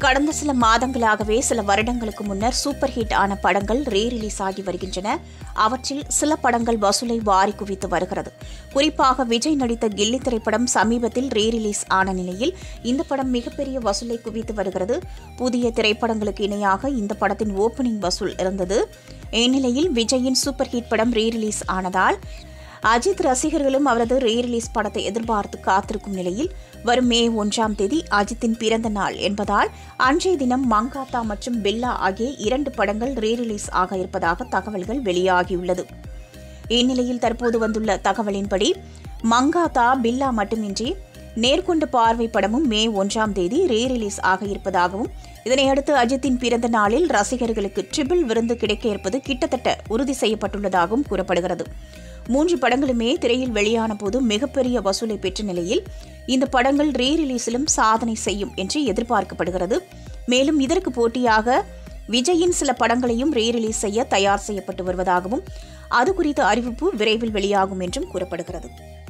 கடந்த சில மாதங்களாகவே சில வருடங்களுக்கு முன்னர் சூப்பர் ஹிட் ஆன படங்கள் ரீ ரிலீஸ் ஆகி வருகின்றன அவற்றில் சில படங்கள் வசூலை வாரி குவித்து வருகிறது குறிப்பாக விஜய் நடித்த கில்லி திரைப்படம் சமீபத்தில் ரீ ரிலீஸ் ஆன நிலையில் இந்த படம் மிகப்பெரிய வசூலை குவித்து வருகிறது புதிய திரைப்படங்களுக்கு இணையாக இந்த படத்தின் ஓப்பனிங் வசூல் இருந்தது இந்நிலையில் விஜயின் சூப்பர் ஹிட் படம் ரீ ரிலீஸ் ஆனதால் அஜித் ரசிகர்களும் அவரது ரீ ரிலீஸ் படத்தை எதிர்பார்த்து காத்திருக்கும் நிலையில் வரும் மே ஒன்றாம் தேதி அஜித்தின் பிறந்த நாள் என்பதால் அன்றைய தினம் மங்காத்தா மற்றும் பில்லா ஆகிய இரண்டு படங்கள் ரீ ரிலீஸ் ஆக இருப்பதாக தகவல்கள் வெளியாகியுள்ளது இந்நிலையில் தற்போது வந்துள்ள தகவலின்படி மங்காத்தா பில்லா மட்டுமின்றி நேர்கொண்ட பார்வை படமும் மே ஒன்றாம் தேதி ரீ ரிலீஸ் ஆக இருப்பதாகவும் இதனையடுத்து அஜித்தின் பிறந்த நாளில் ரசிகர்களுக்கு ட்ரிபிள் விருந்து கிடைக்க இருப்பது கிட்டத்தட்ட உறுதி செய்யப்பட்டுள்ளதாகவும் கூறப்படுகிறது மூன்று படங்களுமே திரையில் வெளியான போது மிகப்பெரிய வசூலை பெற்ற நிலையில் இந்த படங்கள் ரீ ரிலீஸிலும் சாதனை செய்யும் என்று எதிர்பார்க்கப்படுகிறது மேலும் இதற்கு போட்டியாக விஜயின் சில படங்களையும் ரீ ரிலீஸ் செய்ய தயார் செய்யப்பட்டு வருவதாகவும் அது குறித்த அறிவிப்பு விரைவில் வெளியாகும் என்றும் கூறப்படுகிறது